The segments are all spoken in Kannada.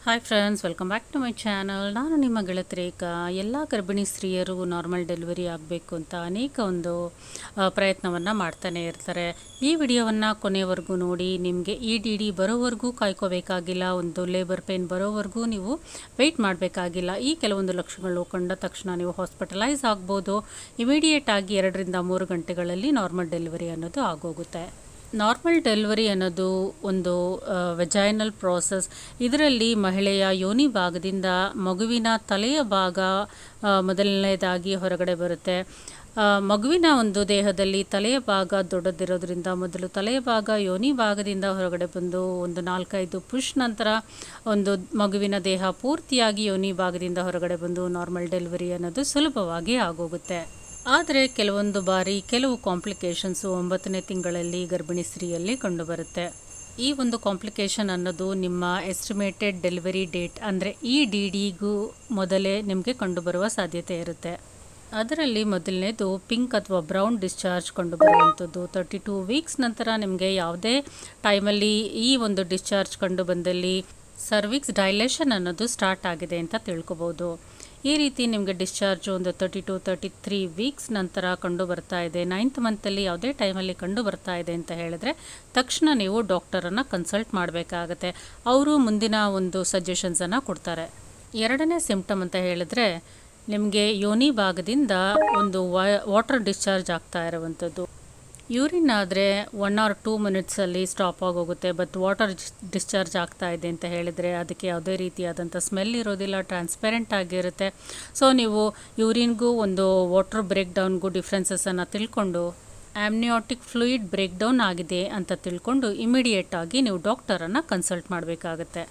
hi friends welcome back to my channel ನಾನು ನಿಮ್ಮ ಗೆಳತಿ ರೇಖಾ ಎಲ್ಲ ಗರ್ಭಿಣಿ ಸ್ತ್ರೀಯರು ನಾರ್ಮಲ್ ಡೆಲಿವರಿ ಆಗಬೇಕು ಅಂತ ಅನೇಕ ಒಂದು ಪ್ರಯತ್ನವನ್ನು ಮಾಡ್ತಾನೆ ಇರ್ತಾರೆ ಈ ವಿಡಿಯೋವನ್ನು ಕೊನೆವರೆಗೂ ನೋಡಿ ನಿಮಗೆ ಇ ಡಿ ಡಿ ಬರೋವರೆಗೂ ಕಾಯ್ಕೋಬೇಕಾಗಿಲ್ಲ ಒಂದು ಲೇಬರ್ ಪೇನ್ ಬರೋವರೆಗೂ ನೀವು ವೆಯ್ಟ್ ಮಾಡಬೇಕಾಗಿಲ್ಲ ಈ ಕೆಲವೊಂದು ಲಕ್ಷಣಗಳು ಕಂಡ ತಕ್ಷಣ ನೀವು ಹಾಸ್ಪಿಟಲೈಸ್ ಆಗ್ಬೋದು ಇಮಿಡಿಯೇಟ್ ಆಗಿ ಎರಡರಿಂದ ಮೂರು ಗಂಟೆಗಳಲ್ಲಿ ನಾರ್ಮಲ್ ಡೆಲಿವರಿ ಅನ್ನೋದು ಆಗೋಗುತ್ತೆ ನಾರ್ಮಲ್ ಡೆಲಿವರಿ ಅನ್ನೋದು ಒಂದು ವೆಜೈನಲ್ ಪ್ರೋಸೆಸ್ ಇದರಲ್ಲಿ ಮಹಿಳೆಯ ಯೋನಿ ಭಾಗದಿಂದ ಮಗುವಿನ ತಲೆಯ ಭಾಗ ಆ, ಮೊದಲನೇದಾಗಿ ಹೊರಗಡೆ ಬರುತ್ತೆ ಆ, ಮಗುವಿನ ಒಂದು ದೇಹದಲ್ಲಿ ತಲೆಯ ಭಾಗ ದೊಡ್ಡದಿರೋದ್ರಿಂದ ಮೊದಲು ತಲೆಯ ಭಾಗ ಯೋನಿ ಭಾಗದಿಂದ ಹೊರಗಡೆ ಬಂದು ಒಂದು ನಾಲ್ಕೈದು ಪುಷ್ ನಂತರ ಒಂದು ಮಗುವಿನ ದೇಹ ಪೂರ್ತಿಯಾಗಿ ಯೋನಿ ಭಾಗದಿಂದ ಹೊರಗಡೆ ಬಂದು ನಾರ್ಮಲ್ ಡೆಲಿವರಿ ಅನ್ನೋದು ಸುಲಭವಾಗಿ ಆಗೋಗುತ್ತೆ ಆದರೆ ಕೆಲವೊಂದು ಬಾರಿ ಕೆಲವು ಕಾಂಪ್ಲಿಕೇಶನ್ಸು ಒಂಬತ್ತನೇ ತಿಂಗಳಲ್ಲಿ ಗರ್ಭಿಣಿ ಸ್ತ್ರೀಯಲ್ಲಿ ಕಂಡುಬರುತ್ತೆ ಈ ಒಂದು ಕಾಂಪ್ಲಿಕೇಶನ್ ಅನ್ನೋದು ನಿಮ್ಮ ಎಸ್ಟಿಮೇಟೆಡ್ ಡೆಲಿವರಿ ಡೇಟ್ ಅಂದರೆ ಇ ಡಿ ಡಿಗೂ ಮೊದಲೇ ನಿಮಗೆ ಕಂಡುಬರುವ ಸಾಧ್ಯತೆ ಇರುತ್ತೆ ಅದರಲ್ಲಿ ಮೊದಲನೇದು ಪಿಂಕ್ ಅಥವಾ ಬ್ರೌನ್ ಡಿಸ್ಚಾರ್ಜ್ ಕಂಡುಬರುವಂಥದ್ದು ತರ್ಟಿ ಟೂ ವೀಕ್ಸ್ ನಂತರ ನಿಮಗೆ ಯಾವುದೇ ಟೈಮಲ್ಲಿ ಈ ಒಂದು ಡಿಸ್ಚಾರ್ಜ್ ಕಂಡು ಬಂದಲ್ಲಿ ಸರ್ವಿಕ್ಸ್ ಡೈಲೇಷನ್ ಅನ್ನೋದು ಸ್ಟಾರ್ಟ್ ಆಗಿದೆ ಅಂತ ತಿಳ್ಕೊಬೋದು ಈ ರೀತಿ ನಿಮಗೆ ಡಿಸ್ಚಾರ್ಜ್ ಒಂದು thirty two thirty three weeks ನಂತರ ಕಂಡು ಬರ್ತಾ ಇದೆ ನೈನ್ತ್ ಮಂತಲ್ಲಿ ಯಾವುದೇ ಟೈಮಲ್ಲಿ ಕಂಡು ಬರ್ತಾ ಇದೆ ಅಂತ ಹೇಳಿದ್ರೆ ತಕ್ಷಣ ನೀವು ಡಾಕ್ಟರನ್ನು ಕನ್ಸಲ್ಟ್ ಮಾಡಬೇಕಾಗತ್ತೆ ಅವರು ಮುಂದಿನ ಒಂದು ಸಜೆಷನ್ಸನ್ನು ಕೊಡ್ತಾರೆ ಎರಡನೇ ಸಿಂಪ್ಟಮ್ ಅಂತ ಹೇಳಿದ್ರೆ ನಿಮಗೆ ಯೋನಿ ಭಾಗದಿಂದ ಒಂದು ವಾಟರ್ ಡಿಸ್ಚಾರ್ಜ್ ಆಗ್ತಾ ಇರುವಂಥದ್ದು ಯೂರಿನ್ ಆದರೆ ಒನ್ ಆರ್ ಟೂ ಮಿನಿಟ್ಸಲ್ಲಿ ಸ್ಟಾಪ್ ಆಗೋಗುತ್ತೆ ಬಟ್ ವಾಟರ್ ಡಿಸ್ಚಾರ್ಜ್ ಆಗ್ತಾ ಇದೆ ಅಂತ ಹೇಳಿದರೆ ಅದಕ್ಕೆ ಯಾವುದೇ ರೀತಿಯಾದಂಥ ಸ್ಮೆಲ್ ಇರೋದಿಲ್ಲ ಟ್ರಾನ್ಸ್ಪೆರೆಂಟ್ ಆಗಿರುತ್ತೆ ಸೊ ನೀವು ಯೂರಿನ್ಗೂ ಒಂದು ವಾಟರ್ ಬ್ರೇಕ್ ಡೌನ್ಗೂ ಡಿಫ್ರೆನ್ಸಸನ್ನು ತಿಳ್ಕೊಂಡು ಆಮ್ನಿಯಾಟಿಕ್ ಫ್ಲೂಯಿಡ್ ಬ್ರೇಕ್ ಡೌನ್ ಆಗಿದೆ ಅಂತ ತಿಳ್ಕೊಂಡು ಇಮಿಡಿಯೇಟ್ ಆಗಿ ನೀವು ಡಾಕ್ಟರನ್ನು ಕನ್ಸಲ್ಟ್ ಮಾಡಬೇಕಾಗತ್ತೆ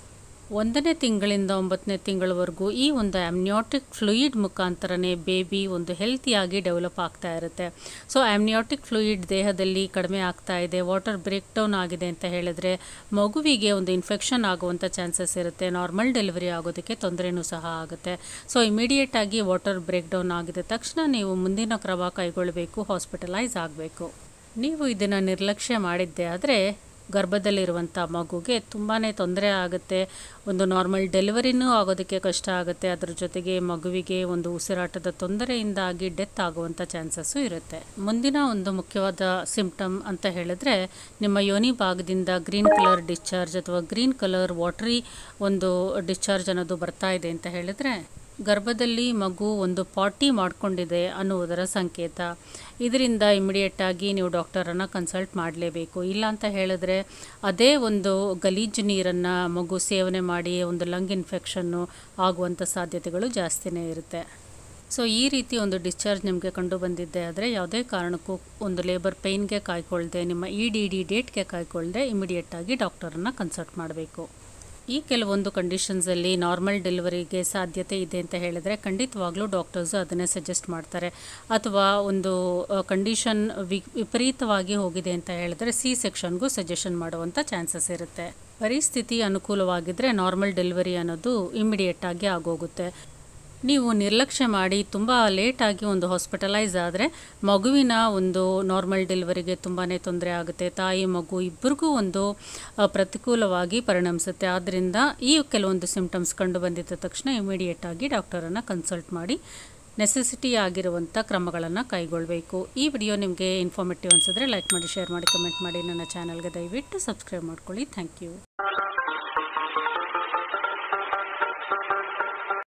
ಒಂದನೇ ತಿಂಗಳಿಂದ ಒಂಬತ್ತನೇ ತಿಂಗಳವರೆಗೂ ಈ ಒಂದು ಆಮ್ನಿಯಾಟಿಕ್ ಫ್ಲೂಯಿಡ್ ಮುಖಾಂತರನೇ ಬೇಬಿ ಒಂದು ಹೆಲ್ತಿಯಾಗಿ ಡೆವಲಪ್ ಆಗ್ತಾ ಇರುತ್ತೆ ಸೊ ಆಮ್ನಿಯಾಟಿಕ್ ಫ್ಲೂಯಿಡ್ ದೇಹದಲ್ಲಿ ಕಡಿಮೆ ಆಗ್ತಾ ಇದೆ ವಾಟರ್ ಬ್ರೇಕ್ ಡೌನ್ ಆಗಿದೆ ಅಂತ ಹೇಳಿದ್ರೆ ಮಗುವಿಗೆ ಒಂದು ಇನ್ಫೆಕ್ಷನ್ ಆಗುವಂಥ ಚಾನ್ಸಸ್ ಇರುತ್ತೆ ನಾರ್ಮಲ್ ಡೆಲಿವರಿ ಆಗೋದಕ್ಕೆ ತೊಂದರೆನೂ ಸಹ ಆಗುತ್ತೆ ಸೊ ಇಮಿಡಿಯೇಟ್ ಆಗಿ ವಾಟರ್ ಬ್ರೇಕ್ ಡೌನ್ ಆಗಿದ ತಕ್ಷಣ ನೀವು ಮುಂದಿನ ಕ್ರಮ ಕೈಗೊಳ್ಳಬೇಕು ಹಾಸ್ಪಿಟಲೈಸ್ ಆಗಬೇಕು ನೀವು ಇದನ್ನು ನಿರ್ಲಕ್ಷ್ಯ ಮಾಡಿದ್ದೆ ಆದರೆ ಗರ್ಭದಲ್ಲಿರುವಂಥ ಮಗುಗೆ ತುಂಬಾ ತೊಂದರೆ ಆಗುತ್ತೆ ಒಂದು ನಾರ್ಮಲ್ ಡೆಲಿವರಿನೂ ಆಗೋದಕ್ಕೆ ಕಷ್ಟ ಆಗುತ್ತೆ ಅದರ ಜೊತೆಗೆ ಮಗುವಿಗೆ ಒಂದು ಉಸಿರಾಟದ ತೊಂದರೆಯಿಂದಾಗಿ ಡೆತ್ ಆಗುವಂಥ ಚಾನ್ಸಸ್ಸು ಇರುತ್ತೆ ಮುಂದಿನ ಒಂದು ಮುಖ್ಯವಾದ ಸಿಂಪ್ಟಮ್ ಅಂತ ಹೇಳಿದ್ರೆ ನಿಮ್ಮ ಯೋನಿ ಭಾಗದಿಂದ ಗ್ರೀನ್ ಕಲರ್ ಡಿಸ್ಚಾರ್ಜ್ ಅಥವಾ ಗ್ರೀನ್ ಕಲರ್ ವಾಟ್ರಿ ಒಂದು ಡಿಸ್ಚಾರ್ಜ್ ಅನ್ನೋದು ಬರ್ತಾ ಇದೆ ಅಂತ ಹೇಳಿದ್ರೆ ಗರ್ಭದಲ್ಲಿ ಮಗು ಒಂದು ಪಾಟಿ ಮಾಡ್ಕೊಂಡಿದೆ ಅನ್ನುವುದರ ಸಂಕೇತ ಇದರಿಂದ ಇಮಿಡಿಯೇಟಾಗಿ ನೀವು ಡಾಕ್ಟರನ್ನು ಕನ್ಸಲ್ಟ್ ಮಾಡಲೇಬೇಕು ಇಲ್ಲ ಅಂತ ಹೇಳಿದ್ರೆ ಅದೇ ಒಂದು ಗಲೀಜು ನೀರನ್ನು ಮಗು ಸೇವನೆ ಮಾಡಿ ಒಂದು ಲಂಗ್ ಇನ್ಫೆಕ್ಷನ್ನು ಆಗುವಂಥ ಸಾಧ್ಯತೆಗಳು ಜಾಸ್ತಿನೇ ಇರುತ್ತೆ ಸೊ ಈ ರೀತಿ ಒಂದು ಡಿಸ್ಚಾರ್ಜ್ ನಿಮಗೆ ಕಂಡು ಬಂದಿದ್ದೆ ಆದರೆ ಯಾವುದೇ ಕಾರಣಕ್ಕೂ ಒಂದು ಲೇಬರ್ ಪೇಯ್ನ್ಗೆ ಕಾಯ್ಕೊಳ್ದೆ ನಿಮ್ಮ ಇ ಡಿ ಡಿ ಡೇಟ್ಗೆ ಕಾಯ್ಕೊಳ್ದೆ ಇಮಿಡಿಯೇಟಾಗಿ ಡಾಕ್ಟರನ್ನು ಕನ್ಸಲ್ಟ್ ಮಾಡಬೇಕು ಈ ಕೆಲವೊಂದು ಕಂಡೀಷನ್ಸಲ್ಲಿ ನಾರ್ಮಲ್ ಡೆಲಿವರಿಗೆ ಸಾಧ್ಯತೆ ಇದೆ ಅಂತ ಹೇಳಿದರೆ ಖಂಡಿತವಾಗ್ಲೂ ಡಾಕ್ಟರ್ಸು ಅದನ್ನೇ ಸಜೆಸ್ಟ್ ಮಾಡ್ತಾರೆ ಅಥವಾ ಒಂದು ಕಂಡೀಷನ್ ವಿ ವಿಪರೀತವಾಗಿ ಹೋಗಿದೆ ಅಂತ ಹೇಳಿದ್ರೆ ಸಿ ಸೆಕ್ಷನ್ಗೂ ಸಜೆಷನ್ ಮಾಡುವಂಥ ಚಾನ್ಸಸ್ ಇರುತ್ತೆ ಪರಿಸ್ಥಿತಿ ಅನುಕೂಲವಾಗಿದ್ದರೆ ನಾರ್ಮಲ್ ಡೆಲಿವರಿ ಅನ್ನೋದು ಇಮಿಡಿಯೇಟ್ ಆಗಿ ಆಗೋಗುತ್ತೆ ನೀವು ನಿರ್ಲಕ್ಷ್ಯ ಮಾಡಿ ತುಂಬ ಲೇಟಾಗಿ ಒಂದು ಹಾಸ್ಪಿಟಲೈಸ್ ಆದರೆ ಮಗುವಿನ ಒಂದು ನಾರ್ಮಲ್ ಡೆಲಿವರಿಗೆ ತುಂಬಾ ತೊಂದರೆ ಆಗುತ್ತೆ ತಾಯಿ ಮಗು ಇಬ್ಬರಿಗೂ ಒಂದು ಆ, ಪ್ರತಿಕೂಲವಾಗಿ ಪರಿಣಮಿಸುತ್ತೆ ಆದ್ದರಿಂದ ಈ ಕೆಲವೊಂದು ಸಿಂಪ್ಟಮ್ಸ್ ಕಂಡು ಬಂದಿದ್ದ ತಕ್ಷಣ ಇಮಿಡಿಯೇಟಾಗಿ ಡಾಕ್ಟರನ್ನು ಕನ್ಸಲ್ಟ್ ಮಾಡಿ ನೆಸೆಸಿಟಿ ಆಗಿರುವಂಥ ಕ್ರಮಗಳನ್ನು ಕೈಗೊಳ್ಳಬೇಕು ಈ ವಿಡಿಯೋ ನಿಮಗೆ ಇನ್ಫಾರ್ಮೇಟಿವ್ ಅನಿಸಿದ್ರೆ ಲೈಕ್ ಮಾಡಿ ಶೇರ್ ಮಾಡಿ ಕಮೆಂಟ್ ಮಾಡಿ ನನ್ನ ಚಾನಲ್ಗೆ ದಯವಿಟ್ಟು ಸಬ್ಸ್ಕ್ರೈಬ್ ಮಾಡ್ಕೊಳ್ಳಿ ಥ್ಯಾಂಕ್ ಯು